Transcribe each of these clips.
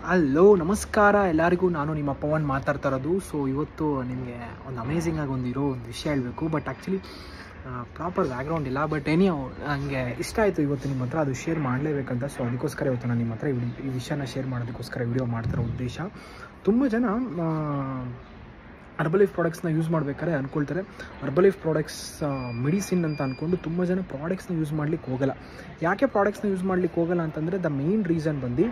hello ನಮಸ್ಕಾರ ಎಲ್ಲರಿಗೂ ನಾನು ನಿಮ್ಮ ಪವನ್ ಮಾತಾಡ್ತಾ ಇರೋದು ಸೊ ಇವತ್ತು ನಿಮಗೆ ಒಂದು ಅಮೇಝಿಂಗ್ ಆಗಿ ಒಂದು ಇರೋ ಒಂದು ವಿಷಯ ಹೇಳಬೇಕು ಬಟ್ ಆ್ಯಕ್ಚುಲಿ ಪ್ರಾಪರ್ ಬ್ಯಾಕ್ಗ್ರೌಂಡ್ ಇಲ್ಲ ಬಟ್ ಎನಿ ನನಗೆ ಇಷ್ಟ ಆಯಿತು ಇವತ್ತು ನಿಮ್ಮ ಹತ್ರ ಅದು ಶೇರ್ ಮಾಡಲೇಬೇಕಂತ ಸೊ ಅದಕ್ಕೋಸ್ಕರ ಇವತ್ತು ನಾನು ನಿಮ್ಮ ಹತ್ರ ಈ ವಿಡಿ- ಈ ವಿಷಯನ ಶೇರ್ ಮಾಡೋದಕ್ಕೋಸ್ಕರ ವಿಡಿಯೋ ಮಾಡ್ತಿರೋ ಉದ್ದೇಶ ತುಂಬ ಜನ ಅರ್ಬಲೈಫ್ ಪ್ರಾಡಕ್ಟ್ಸ್ನ ಯೂಸ್ ಮಾಡ್ಬೇಕಾದ್ರೆ ಅಂದ್ಕೊಳ್ತಾರೆ ಅರ್ಬಲೈಫ್ ಪ್ರಾಡಕ್ಟ್ಸ್ ಮೆಡಿಸಿನ್ ಅಂತ ಅಂದ್ಕೊಂಡು ತುಂಬ ಜನ ಪ್ರಾಡಕ್ಟ್ಸ್ನ ಯೂಸ್ ಮಾಡ್ಲಿಕ್ಕೆ ಹೋಗಲ್ಲ ಯಾಕೆ ಪ್ರಾಡಕ್ಟ್ಸ್ನ ಯೂಸ್ ಮಾಡ್ಲಿಕ್ಕೆ ಹೋಗಲ್ಲ ಅಂತಂದರೆ ದ ಮೇನ್ ರೀಸನ್ ಬಂದು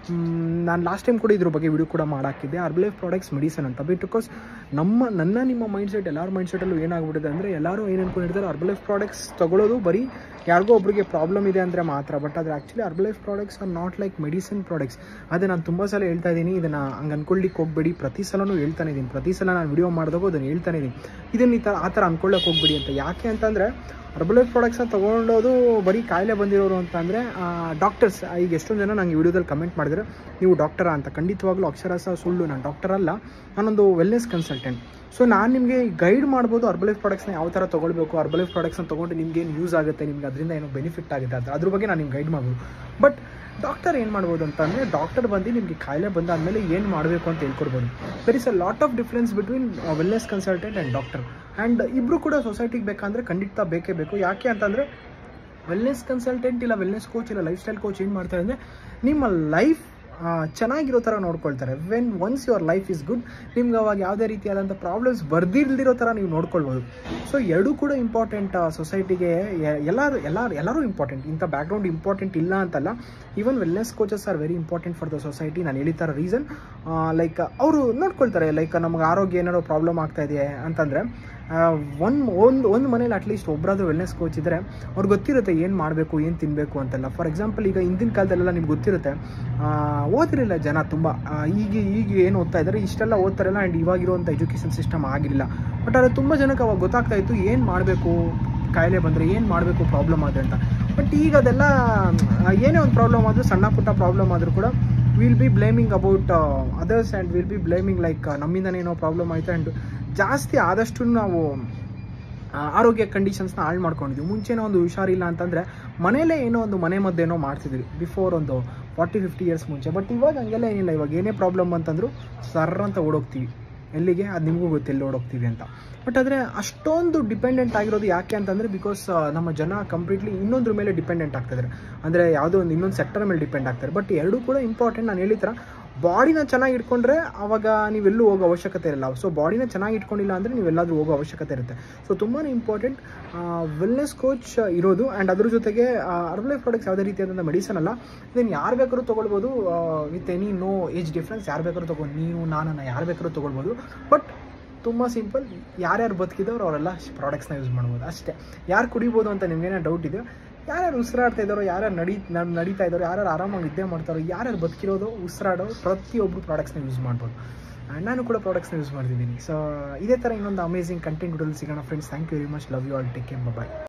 ನಾನು ಲಾಸ್ಟ್ ಟೈಮ್ ಕೂಡ ಇದ್ರ ಬಗ್ಗೆ ವಿಡಿಯೋ ಕೂಡ ಮಾಡಾಕಿದ್ದೆ ಅರ್ಬಲೈಫ್ ಪ್ರಾಡಕ್ಟ್ಸ್ ಮೆಡಿಸನ್ ಅಂತ ಬಿಕಾಸ್ ನಮ್ಮ ನನ್ನ ನಿಮ್ಮ ಮೈಂಡ್ ಸೆಟ್ ಎಲ್ಲರ ಮೈಂಡ್ ಸೆಟಲ್ಲೂ ಏನಾಗ್ಬಿಟ್ಟಿದೆ ಅಂದರೆ ಎಲ್ಲರೂ ಏನು ಅನ್ಕೊಂಡಿರ್ತಾರೆ ಅರ್ಬಲೈಫ್ ಪ್ರಾಡಕ್ಟ್ಸ್ ತೊಗೊಳ್ಳೋದು ಬರೀ ಯಾರಿಗೋ ಒಬ್ರಿಗೆ ಪ್ರಾಬ್ಲಮ್ ಇದೆ ಅಂದರೆ ಮಾತ್ರ ಬಟ್ ಅದು actually Herbalife products are not like medicine products ಅದೇ ನಾನು ತುಂಬ ಸಲ ಹೇಳ್ತಾ ಇದ್ದೀನಿ ಇದನ್ನು ಹಂಗೆ ಅನ್ಕೊಳ್ಳಿಕ್ಕೆ ಹೋಗ್ಬೇಡಿ ಪ್ರತಿ ಸಲನೂ ಹೇಳ್ತಾನೆ ಇದ್ದೀನಿ ಪ್ರತಿ ಸಲ ನಾನು ವಿಡಿಯೋ ಮಾಡಿದಾಗ ಅದನ್ನು ಹೇಳ್ತಾನೆ ಇದ್ದೀನಿ ಇದನ್ನು ಈ ಥರ ಆ ಥರ ಅನ್ಕೊಳ್ಳೋಕೆ ಹೋಗ್ಬೇಡಿ ಅಂತ ಯಾಕೆ ಅಂತಂದರೆ ಅರ್ಬಲೈಫ್ ಪ್ರಾಡಕ್ಟ್ಸ್ನ ತೊಗೊಂಡೋದು ಬರೀ ಕಾಯಿಲೆ ಬಂದಿರೋರು ಅಂತ ಅಂದರೆ ಡಾಕ್ಟರ್ಸ್ ಈಗ ಎಷ್ಟೊಂದು ಜನ ನಂಗೆ ವಿಡಿಯೋದಲ್ಲಿ ಕಮೆಂಟ್ ಮಾಡಿದ್ರೆ ನೀವು ಡಾಕ್ಟರಾ ಅಂತ ಖಂಡಿತವಾಗ್ಲೂ ಅಕ್ಷರಸ ಸುಳ್ಳು ನಾನು ಡಾಕ್ಟರ್ ಅಲ್ಲ ನಾನೊಂದು ವೆಲ್ನೆಸ್ ಕನ್ಸಲ್ಟೆಂಟ್ ಸೊ ನಾನು ನಿಮಗೆ ಗೈಡ್ ಮಾಡ್ಬೋದು ಅರ್ಬಲೈಫ್ ಪ್ರಾಡಕ್ಟ್ಸ್ನ ಯಾವ ಥರ ತೊಗೊಳ್ಬೇಕು ಅರ್ಬಲೈಫ್ ಪ್ರಾಡಕ್ಟ್ಸ್ನ ತೊಗೊಂಡು ನಿಮ್ಗೆ ಏನು ಯೂಸ್ ಆಗುತ್ತೆ ನಿಮ್ಗೆ ಅದರಿಂದ ಏನೋ ಬೆನಿಫಿಟ್ ಆಗುತ್ತೆ ಅಂತ ಅದ್ರ ಬಗ್ಗೆ ನಾನು ನಿಮ್ಗೆ ಗೈಡ್ ಮಾಡ್ಬೋದು ಬಟ್ ಡಾಕ್ಟರ್ ಏನು ಮಾಡ್ಬೋದು ಅಂತಂದರೆ ಡಾಕ್ಟರ್ ಬಂದು ನಿಮಗೆ ಕಾಯಿಲೆ ಬಂದಾದಮೇಲೆ ಏನು ಮಾಡಬೇಕು ಅಂತ ಹೇಳ್ಕೊಡ್ಬೋದು there is a lot of difference between wellness consultant and doctor and ಇಬ್ಬರು ಕೂಡ ಸೊಸೈಟಿಗೆ ಬೇಕಂದರೆ ಖಂಡಿತ ಬೇಕೇ ಬೇಕು ಯಾಕೆ ಅಂತಂದರೆ ವೆಲ್ನೆಸ್ ಕನ್ಸಲ್ಟೆಂಟ್ ಇಲ್ಲ ವೆಲ್ನೆಸ್ ಕೋಚ್ ಇಲ್ಲ ಲೈಫ್ ಸ್ಟೈಲ್ ಕೋಚ್ ಏನು ಮಾಡ್ತಾರೆ ಅಂದರೆ ನಿಮ್ಮ ಲೈಫ್ ಚೆನ್ನಾಗಿರೋ ಥರ ನೋಡ್ಕೊಳ್ತಾರೆ when once your life is good ನಿಮ್ಗೆ ಅವಾಗ ಯಾವುದೇ ರೀತಿಯಾದಂಥ ಪ್ರಾಬ್ಲಮ್ಸ್ ಬರ್ದಿಲ್ದಿರೋ ಥರ ನೀವು ನೋಡ್ಕೊಳ್ಬೋದು ಸೊ ಎರಡೂ ಕೂಡ ಇಂಪಾರ್ಟೆಂಟ್ ಸೊಸೈಟಿಗೆ ಎಲ್ಲರೂ ಎಲ್ಲರೂ ಎಲ್ಲರೂ ಇಂಪಾರ್ಟೆಂಟ್ ಇಂಥ ಬ್ಯಾಕ್ಗ್ರೌಂಡ್ ಇಂಪಾರ್ಟೆಂಟ್ ಇಲ್ಲ ಅಂತಲ್ಲ even wellness coaches are very important for the society ನಾನು ಹೇಳಿತಾರ ರೀಸನ್ ಲೈಕ್ ಅವರು ನೋಡ್ಕೊಳ್ತಾರೆ ಲೈಕ್ ನಮ್ಗೆ ಆರೋಗ್ಯ ಏನಾದ್ರು ಪ್ರಾಬ್ಲಮ್ ಆಗ್ತಾ ಇದೆ ಅಂತಂದರೆ ಒಂದು ಒಂದು ಒಂದು ಮನೇಲಿ ಅಟ್ಲೀಸ್ಟ್ ಒಬ್ಬರಾದ್ರೂ ವೆಲ್ನೆಸ್ ಕೋಚ್ ಇದ್ದರೆ ಅವ್ರಿಗೆ ಗೊತ್ತಿರುತ್ತೆ ಏನು ಮಾಡಬೇಕು ಏನು ತಿನ್ನಬೇಕು ಅಂತೆಲ್ಲ ಫಾರ್ ಎಕ್ಸಾಂಪಲ್ ಈಗ ಹಿಂದಿನ ಕಾಲದಲ್ಲೆಲ್ಲ ನಿಮ್ಗೆ ಗೊತ್ತಿರುತ್ತೆ ಆ, ಓದಿರಲಿಲ್ಲ ಜನ ತುಂಬ ಆ, ಈಗ ಈಗ ಏನು ಓದ್ತಾ ಇದ್ದಾರೆ ಇಷ್ಟೆಲ್ಲ ಓದ್ತಾರಲ್ಲ ಆ್ಯಂಡ್ ಇವಾಗಿರುವಂಥ ಎಜುಕೇಷನ್ ಸಿಸ್ಟಮ್ ಆಗಿರಲಿಲ್ಲ ಬಟ್ ಆದರೆ ತುಂಬ ಜನಕ್ಕೆ ಅವಾಗ ಗೊತ್ತಾಗ್ತಾ ಇತ್ತು ಏನು ಮಾಡಬೇಕು ಕಾಯಿಲೆ ಬಂದರೆ ಏನು ಮಾಡಬೇಕು ಪ್ರಾಬ್ಲಮ್ ಆದರೆ ಅಂತ ಬಟ್ ಈಗ ಅದೆಲ್ಲ ಆ, ಏನೇ ಒಂದು ಪ್ರಾಬ್ಲಮ್ ಆದರೂ ಸಣ್ಣ ಪುಟ್ಟ ಪ್ರಾಬ್ಲಮ್ ಆದರೂ ಕೂಡ will be blaming about others and will be blaming like ನಮ್ಮಿಂದನೇ ಏನೋ ಪ್ರಾಬ್ಲಮ್ ಆಯಿತು ಆ್ಯಂಡ್ ಜಾಸ್ತಿ ಆದಷ್ಟು ನಾವು ಆ, ಆರೋಗ್ಯ ಕಂಡೀಷನ್ಸ್ನ ಹಾಳು ಮಾಡ್ಕೊಂಡಿದ್ವಿ ಮುಂಚೆನೋ ಒಂದು ಹುಷಾರಿಲ್ಲ ಅಂತಂದರೆ ಮನೇಲೇ ಏನೋ ಒಂದು ಮನೆ ಮದ್ದೇನೋ ಮಾಡ್ತಿದ್ವಿ ಬಿಫೋರ್ ಒಂದು ಫಾರ್ಟಿ ಫಿಫ್ಟಿ ಇಯರ್ಸ್ ಮುಂಚೆ ಬಟ್ ಇವಾಗ ಹಂಗೆಲ್ಲ ಏನಿಲ್ಲ ಇವಾಗ ಏನೇ ಪ್ರಾಬ್ಲಮ್ ಅಂತಂದ್ರು ಸರ್ರ ಅಂತ ಓಡೋಗ್ತೀವಿ ಎಲ್ಲಿಗೆ ಅದು ನಿಮಗೂ ಗೊತ್ತು ಎಲ್ಲಿ ಓಡೋಗ್ತೀವಿ ಅಂತ ಬಟ್ ಆದರೆ ಅಷ್ಟೊಂದು ಡಿಪೆಂಡೆಂಟ್ ಆಗಿರೋದು ಯಾಕೆ ಅಂತಂದರೆ ಬಿಕಾಸ್ ನಮ್ಮ ಜನ ಕಂಪ್ಲೀಟ್ಲಿ ಇನ್ನೊಂದ್ರ ಮೇಲೆ ಡಿಪೆಂಡೆಂಟ್ ಆಗ್ತಿದ್ದಾರೆ ಅಂದರೆ ಯಾವುದೋ ಒಂದು ಇನ್ನೊಂದು ಸೆಕ್ಟರ್ ಮೇಲೆ ಡಿಪೆಂಡ್ ಆಗ್ತಾರೆ ಬಟ್ ಎರಡೂ ಕೂಡ ಇಂಪಾರ್ಟೆಂಟ್ ನಾನು ಹೇಳಿದ ಥರ ಬಾಡಿನ ಚೆನ್ನಾಗಿ ಇಟ್ಕೊಂಡ್ರೆ ಅವಾಗ ನೀವೆಲ್ಲೂ ಹೋಗೋ ಅವಶ್ಯಕತೆ ಇರಲ್ಲ ಸೊ ಬಾಡಿನ ಚೆನ್ನಾಗಿ ಇಟ್ಕೊಂಡಿಲ್ಲ ಅಂದರೆ ನೀವೆಲ್ಲಾದರೂ ಹೋಗೋ ಅವಶ್ಯಕತೆ ಇರುತ್ತೆ ಸೊ ತುಂಬಾ ಇಂಪಾರ್ಟೆಂಟ್ ವೆಲ್ನೆಸ್ ಕೋಚ್ ಇರೋದು ಆ್ಯಂಡ್ ಅದ್ರ ಜೊತೆಗೆ ಅರ್ಬಲೈಫ್ ಪ್ರಾಡಕ್ಟ್ಸ್ ಯಾವುದೇ ರೀತಿಯಾದಂಥ ಮೆಡಿಸನ್ ಅಲ್ಲ ಇದನ್ನು ಯಾರು ಬೇಕಾದ್ರೂ ತೊಗೊಳ್ಬೋದು with any no age difference ಯಾರು ಬೇಕಾದ್ರೂ ತೊಗೊಂಡು ನೀವು ನಾನನ್ನು ಯಾರು ಬೇಕಾದ್ರೂ ತೊಗೊಳ್ಬೋದು ಬಟ್ ತುಂಬ ಸಿಂಪಲ್ ಯಾರ್ಯಾರು ಬದುಕಿದವರು ಅವರೆಲ್ಲ ಪ್ರಾಡಕ್ಟ್ಸ್ನ ಯೂಸ್ ಮಾಡ್ಬೋದು ಅಷ್ಟೇ ಯಾರು ಕುಡಿಬೋದು ಅಂತ ನಿಮ್ಗೇನೋ ಡೌಟ್ ಇದೆ ಯಾರ್ಯಾರು ಉಸಿರಾಡ್ತಾ ಇದ್ದಾರೋ ಯಾರ್ಯಾರು ನಡಿ ನಡ್- ನಡೀತಾ ಇದ್ದಾರೋ ಯಾರ್ಯಾರು ಆರಾಮಾಗಿ ನಿದ್ದೆ ಮಾಡ್ತಾರೋ ಯಾರ್ಯಾರು ಬದುಕಿರೋದು ಉಸಿರಾಡೋ ಪ್ರತಿಯೊಬ್ಬರು ಪ್ರಾಡಕ್ಟ್ಸ್ನ ಯೂಸ್ ಮಾಡ್ಬೋದು ಆ್ಯಂಡ್ ನಾನು ಕೂಡ ಪ್ರಾಡಕ್ಟ್ಸ್ನ ಯೂಸ್ ಮಾಡ್ತಿದ್ದೀನಿ ಸೊ ಇದೇ ಥರ ಇನ್ನೊಂದು ಅಮೇಸಿಂಗ್ ಕಂಟೆಂಟ್ ವಿಡಿಯೋಲಿ ಸಿಗೋಣ friends thank you very much love you all take care bye